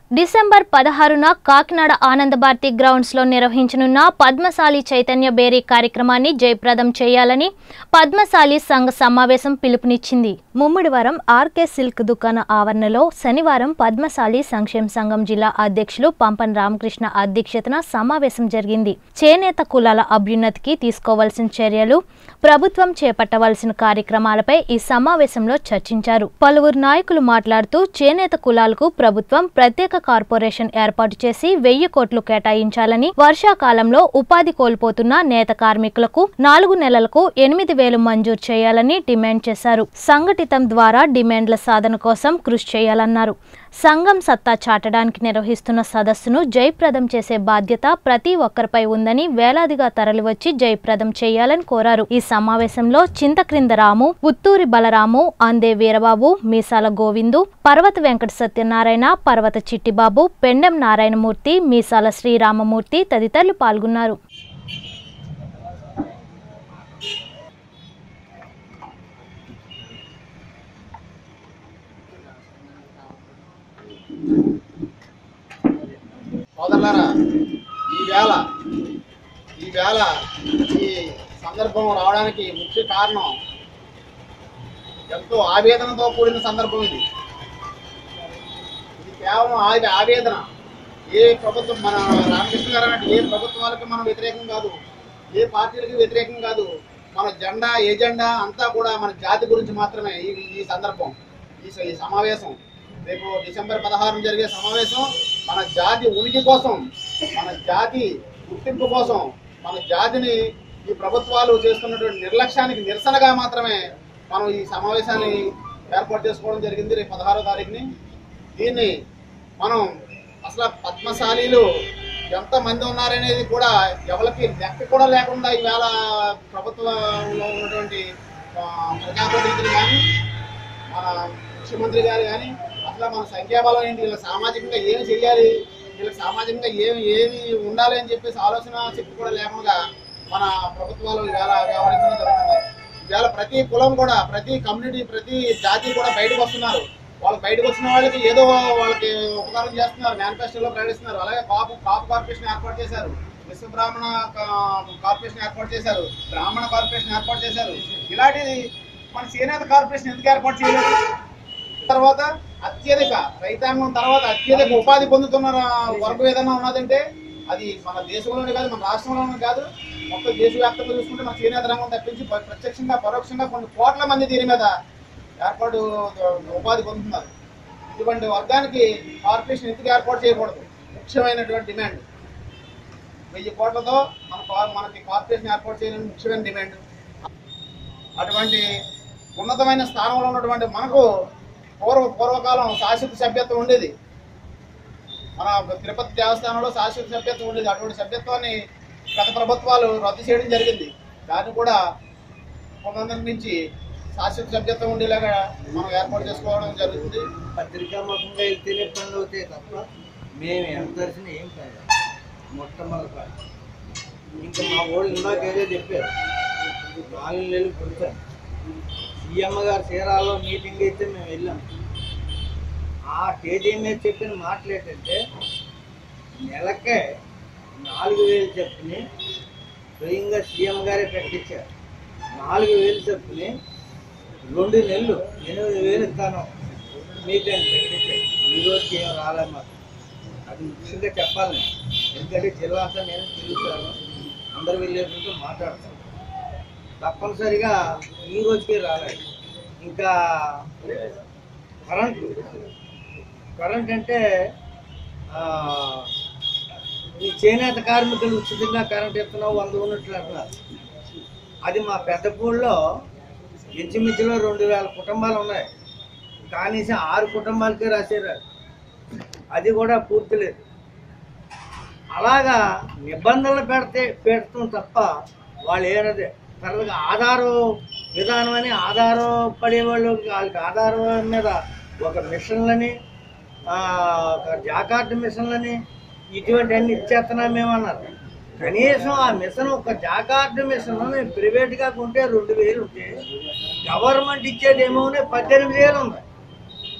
December పదహారున Kakinada ఆనందభారతి grounds లో నిర్వహించనున్న పద్మశాలి చైతన్య బేరీ కార్యక్రమాన్ని జయప్రదం చేయాలని పద్మశాలి సంఘ సమావేశం పిలుపునిచ్చింది ముమ్మిడివారం ఆర్కే సిల్క్ దుకాణ ఆవరణలో శనివారం పద్మశాలి సంక్షేమ సంఘం జిల్లా అధ్యక్షులు పంపన్ రామకృష్ణ అధ్యక్షతన సమావేశం జరిగింది చేనేత కులాల అభ్యున్నతికి తీసుకోవాల్సిన చర్యలు ప్రభుత్వం చేపట్టవలసిన కార్యక్రమాలపై ఈ సమావేశంలో చర్చించారు పలువురు నాయకులు మాట్లాడుతూ చేనేత కులాలకు ప్రభుత్వం ప్రత్యేక కార్పొరేషన్ ఏర్పాటు చేసి వెయ్యి కోట్లు కేటాయించాలని వర్షాకాలంలో ఉపాధి కోల్పోతున్న నేత కార్మికులకు నాలుగు నెలలకు ఎనిమిది వేలు మంజూరు చేయాలని డిమాండ్ చేశారు సంఘటితం ద్వారా డిమాండ్ల సాధన కోసం కృషి చేయాలన్నారు సంఘం సత్తా చాటడానికి నిర్వహిస్తున్న సదస్సును జయప్రదం చేసే బాధ్యత ప్రతి ఒక్కరిపై ఉందని వేలాదిగా తరలివచ్చి జయప్రదం చేయాలని కోరారు ఈ సమావేశంలో చింతక్రింద రాము ఉత్తూరి బలరాము అందే వీరబాబు మీసాల గోవిందు పర్వత వెంకట సత్యనారాయణ పర్వత చిట్టిబాబు పెండెం నారాయణమూర్తి మీసాల శ్రీరామమూర్తి తదితరులు పాల్గొన్నారు సోదరులారా ఈ వేళ ఈ వేళ ఈ సందర్భం రావడానికి ముఖ్య కారణం ఎంతో ఆవేదనతో కూడిన సందర్భం ఇది ఇది కేవలం ఆవి ఆవేదన ఏ ప్రభుత్వం మన రామకృష్ణ గారు అన్నట్టు ఏ ప్రభుత్వాలకు మనం వ్యతిరేకం కాదు ఏ పార్టీలకి వ్యతిరేకం కాదు మన జెండా ఎజెండా అంతా కూడా మన జాతి గురించి మాత్రమే ఈ ఈ సందర్భం ఈ స- ఈ సమావేశం రేపు డిసెంబర్ పదహారున జరిగే సమావేశం మన జాతి ఉనికి కోసం మన జాతి గుర్తింపు కోసం మన జాతిని ఈ ప్రభుత్వాలు చేస్తున్నటువంటి నిర్లక్ష్యానికి నిరసనగా మాత్రమే మనం ఈ సమావేశాన్ని ఏర్పాటు చేసుకోవడం జరిగింది రేపు పదహారో తారీఖుని దీన్ని మనం అసలు పద్మశాలీలు ఎంతమంది ఉన్నారనేది కూడా ఎవరికి లెక్క కూడా లేకుండా ఈవేళ ప్రభుత్వంలో ఉన్నటువంటి ఆ, ప్రజాప్రతినిధులు కానీ మన ముఖ్యమంత్రి గారు కానీ అసలు మన సంఖ్యాబలం ఏంటి వీళ్ళకి సామాజికంగా ఏమి చేయాలి వీళ్ళకి సామాజికంగా ఏమి ఏమి ఉండాలి అని చెప్పేసి ఆలోచన శక్తి కూడా లేకుండా మన ప్రభుత్వాలు ఈవేళ వ్యవహరించడం జరుగుతుంది ఈవేళ ప్రతి కులం కూడా ప్రతి కమ్యూనిటీ ప్రతి జాతి కూడా బయటకు వస్తున్నారు వాళ్ళు బయటకు వచ్చిన వాళ్ళకి ఏదో వాళ్ళకి ఉపకారం చేస్తున్నారు మేనిఫెస్టోలో ప్రకటిస్తున్నారు అలాగే కాపు కాపు కార్పొరేషన్ ఏర్పాటు చేశారు విశ్వ బ్రాహ్మణ కా- కార్పొరేషన్ ఏర్పాటు చేశారు బ్రాహ్మణ కార్పొరేషన్ ఏర్పాటు చేశారు ఇలాంటిది మన చేనేత కార్పొరేషన్ ఎందుకు ఏర్పాటు చేయలేదు తర్వాత అత్యధిక రైతాంగం తర్వాత అత్యధిక ఉపాధి పొందుతున్న వర్గం ఏదైనా ఉన్నదంటే అది మన దేశంలోనే కాదు మన రాష్ట్రంలోనే కాదు మొత్తం దేశవ్యాప్తంగా చూసుకుంటే మన చేనేత రంగం తప్పించి ప్ర- ప్రత్యక్షంగా పరోక్షంగా కొన్ని కోట్ల మంది దీని మీద ఏర్పాటు ఉపాధి పొందుతున్నారు ఇటువంటి వర్గానికి కార్పొరేషన్ ఎందుకు ఏర్పాటు చేయకూడదు ముఖ్యమైనటువంటి డిమాండ్ వెయ్యి కోట్లతో మన కార్- మనకి కార్పొరేషన్ ఏర్పాటు చేయాలని ముఖ్యమైన డిమాండ్ అటువంటి ఉన్నతమైన స్థానంలో ఉన్నటువంటి మనకు పూర్వ పూర్వకాలం శాశ్వత సభ్యత్వం ఉండేది మన తిరుపతి దేవస్థానంలో శాశ్వత సభ్యత్వం ఉండేది అటువంటి సభ్యత్వాన్ని గత ప్రభుత్వాలు రద్దు చేయడం జరిగింది దాన్ని కూడా పునర్నిర్మించి శాశ్వత సభ్యత్వం ఉండేలాగా మనం ఏర్పాటు చేసుకోవడం జరుగుతుంది పత్రికాముఖంగా వెళ్తేనే పనులు అవుతాయి తప్ప మేము ఎంత దర్శనం ఏం కాదు మొట్టమొదటి ఇంకా మా వాళ్ళు ఇందాక ఏదో చెప్పారు నాలుగు నెలలు పుడతాను సీఎం గారు చీరాల్లో మీటింగ్ అయితే మేము వెళ్ళాం ఆ తేదీ మీద చెప్పిన మాటలు ఏంటంటే నెలకే నాలుగు వేలు చెప్పుని స్వయంగా సీఎం గారే ప్రకటించారు నాలుగు వేలు చెప్పుని రెండు నెలలు ఎనిమిది వేలు ఇస్తాను మీకు అని ప్రకటించారు ఈ రోజుకి ఏం రాలే మాకు అది ముఖ్యంగా చెప్పాలి నేను. ఎందుకంటే జిల్లా అంతా నేను తిరుగుతాను అందరు వెళ్ళేటట్టు మాట్లాడతాను తప్పనిసరిగా ఈ రోజుకి రాలేదు ఇంకా కరెంట్ కరెంట్ అంటే ఆ, ఈ చేనేత కార్మికులు ఉచితంగా కరెంట్ ఇస్తున్నావు వంద యూనిట్లు అంటున్నారు అది మా పెద్దపూడిలో ఇంచుమించులో రెండు వేల కుటుంబాలు ఉన్నాయి కనీసం ఆరు కుటుంబాలకే రాశారు అది కూడా పూర్తి లేదు అలాగా నిబంధనలు పెడితే పెడతాం తప్ప వాళ్ళు ఏనదే తర్వాత ఆధారం విధానం అని ఆధారం పడేవాళ్ళు వాళ్ళకి ఆధారం మీద ఒక మిషన్లని ఆ, ఒక జాకార్డ్ మిషన్లని ఇటువంటి అన్ని ఇచ్చేస్తున్నాం మేమన్నారు కనీసం ఆ మిషన్ ఒక జాకార్డ్ మిషన్ మేము ప్రైవేట్గా కొంటే రెండు వేలు ఉంటే గవర్నమెంట్ ఇచ్చేది ఏమో పద్దెనిమిది వేలు ఉంది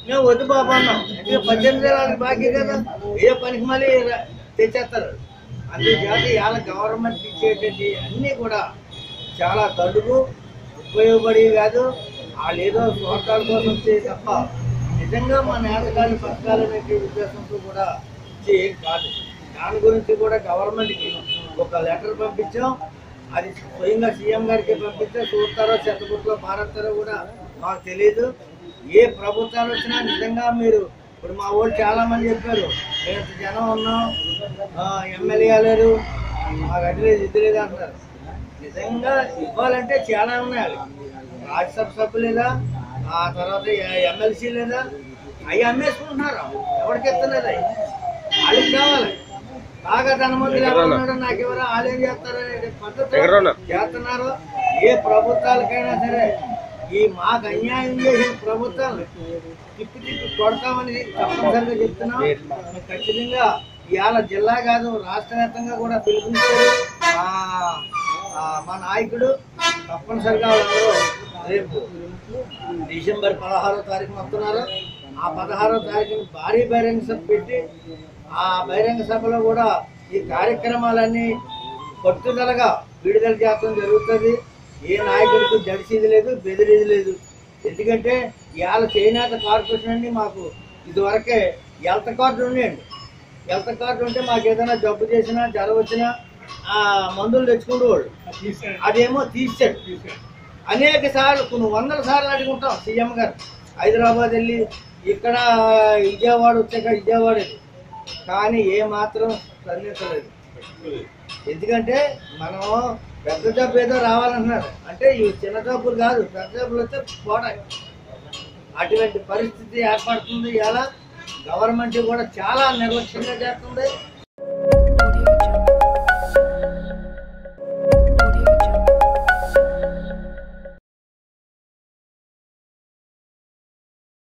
మేము వద్దు బాబు అన్నాం ఎందుకంటే పద్దెనిమిది వేల బాకీ కదా ఏ పనికి మళ్ళీ ర- తెచ్చేస్తారు అందుచేత ఇవాళ గవర్నమెంట్ ఇచ్చేటువంటి అన్నీ కూడా చాలా తడుగు ఉపయోగపడేవి కాదు వాళ్ళు ఏదో స్వార్థాల కోసం వచ్చేది తప్ప నిజంగా మన నేతకాలు బతకాలనే ఉద్దేశంతో కూడా ఇచ్చే ఏం కాదు దాని గురించి కూడా గవర్నమెంట్కి ఒక లెటర్ పంపించాం అది స్వయంగా సీఎం గారికి పంపిస్తే చూస్తారో చెత్తబుట్లో మారుతారో కూడా మాకు తెలియదు ఏ ప్రభుత్వాలు వచ్చినా నిజంగా మీరు ఇప్పుడు మా వాళ్ళు చాలా మంది చెప్పారు మేము ఇంత జనం ఉన్నాం ఎమ్మెల్యే లేరు మాకు అది లేదు ఇది లేదు అంటారు నిజంగా ఇవ్వాలంటే చాలా ఉన్నాయి రాజ్యసభ సభ్యు లేదా ఆ తర్వాత ఎమ్మెల్సీ లేదా అవి అమ్మేసుకుంటున్నారు ఎవరికి ఎత్తలేదు అవి వాళ్ళకి కావాలి బాగా ధనమంది లేకున్నాడు నాకు ఎవరో వాళ్ళు ఏం చేస్తారనే పద్ధతి చేస్తున్నారు ఏ ప్రభుత్వాలకైనా సరే ఈ మాకు అన్యాయం చేసిన ప్రభుత్వాలు తిప్పి తిప్పి కొడతామని తప్పనిసరిగా చెప్తున్నాం మేము ఖచ్చితంగా ఇవాళ జిల్లా కాదు రాష్ట్ర వ్యాప్తంగా కూడా పిలుపునిచ్చారు ఆ, ఆ, మా నాయకుడు తప్పనిసరిగా వాళ్ళందరూ రేపు డిసెంబర్ పదహారో తారీఖున వస్తున్నారు ఆ పదహారో తారీఖున భారీ బహిరంగ సభ పెట్టి ఆ బహిరంగ సభలో కూడా ఈ కార్యక్రమాలన్నీ పట్టుదలగా విడుదల చేయడం జరుగుతుంది ఏ నాయకుడికి జడిసేది లేదు బెదిరేది లేదు ఎందుకంటే ఇవాళ చేనేత కార్పొరేషన్ అండి మాకు ఇదివరకే హెల్త్ కార్డు ఉండేయండి హెల్త్ కార్డు ఉంటే మాకు ఏదైనా జబ్బు చేసినా జ్వరం వచ్చినా ఆ మందులు తెచ్చుకునేవాళ్ళు అదేమో తీసాడు అనేక సార్లు కొన్ని వందల సార్లు అడుగుంటాం సీఎం గారు హైదరాబాద్ వెళ్ళి ఇక్కడ విజయవాడ వచ్చాక విజయవాడ వెళ్ళి. కానీ ఏ మాత్రం స్పందించలేదు ఎందుకంటే మనం పెద్ద జబ్బు ఏదో రావాలంటున్నారు అంటే ఇవి చిన్న జబ్బులు కాదు పెద్ద జబ్బులు వస్తే పోటాయి అటువంటి పరిస్థితి ఏర్పడుతుంది ఇలా గవర్నమెంట్ కూడా చాలా నిర్లక్ష్యంగా చేస్తుంది